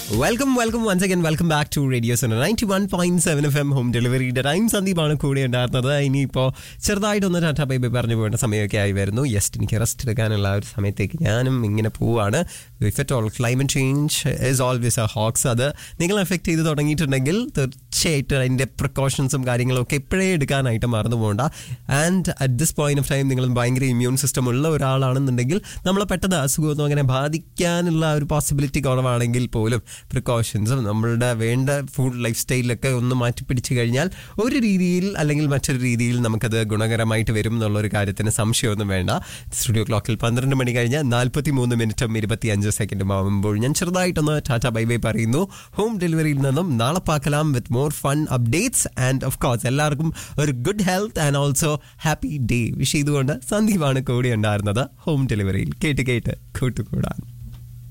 welcome welcome once again welcome back to radio centre ninety one point seven F M home ഡെലിവറിയുടെ time സന്ദീപാണ് കൂടെ ഉണ്ടായിരുന്നത് ഇനിയിപ്പോൾ ചെറുതായിട്ടൊന്ന് ടാറ്റ ബൈബൈ പറഞ്ഞു പോകേണ്ട സമയമൊക്കെ ആയി വരുന്നു യെസ്റ്റ് എനിക്ക് റെസ്റ്റ് എടുക്കാനുള്ള ആ ഒരു സമയത്തേക്ക് ഞാനും ഇങ്ങനെ പോവാണ് if at all climate change is always a hoax അത് നിങ്ങൾ എഫക്ട് ചെയ്ത് തുടങ്ങിയിട്ടുണ്ടെങ്കിൽ തീർച്ചയായിട്ടും അതിൻ്റെ പ്രിക്കോഷൻസും കാര്യങ്ങളും ഒക്കെ ഇപ്പോഴേ എടുക്കാനായിട്ട് മറന്നു പോകണ്ട and at this point of time നിങ്ങൾ ഭയങ്കര ഇമ്മ്യൂൺ സിസ്റ്റം ഉള്ള ഒരാളാണെന്നുണ്ടെങ്കിൽ നമ്മളെ പെട്ടെന്ന് അസുഖമൊന്നും അങ്ങനെ ബാധിക്കാനുള്ള ആ ഒരു പോസിബിലിറ്റി കുറവാണെങ്കിൽ പോലും പ്രിക്കോഷൻസും നമ്മളുടെ വേണ്ട ഫുഡ് ലൈഫ് സ്റ്റൈലൊക്കെ ഒന്ന് മാറ്റി പിടിച്ചു കഴിഞ്ഞാൽ ഒരു രീതിയിൽ അല്ലെങ്കിൽ മറ്റൊരു രീതിയിൽ നമുക്കത് ഗുണകരമായിട്ട് വരും എന്നുള്ളൊരു കാര്യത്തിന് സംശയമൊന്നും വേണ്ട സ്റ്റുഡിയോ ക്ലോക്കിൽ പന്ത്രണ്ട് മണി കഴിഞ്ഞ് നാൽപ്പത്തി മൂന്ന് മിനിറ്റും ഇരുപത്തി അഞ്ച് സെക്കൻഡും ആകുമ്പോൾ ഞാൻ ചെറുതായിട്ടൊന്ന് ടാറ്റ ബൈ ബൈ പറയുന്നു ഹോം ഡെലിവറിയിൽ നിന്നും നാളെ പാക്കലാം with more fun updates and of course എല്ലാവർക്കും ഒരു good health and also happy day wish ചെയ്തുകൊണ്ട് സന്ദീപാണ് കൂടെ ഉണ്ടായിരുന്നത് ഹോം ഡെലിവറിയിൽ കേട്ട് കേട്ട് കൂട്ടുകൂടാൻ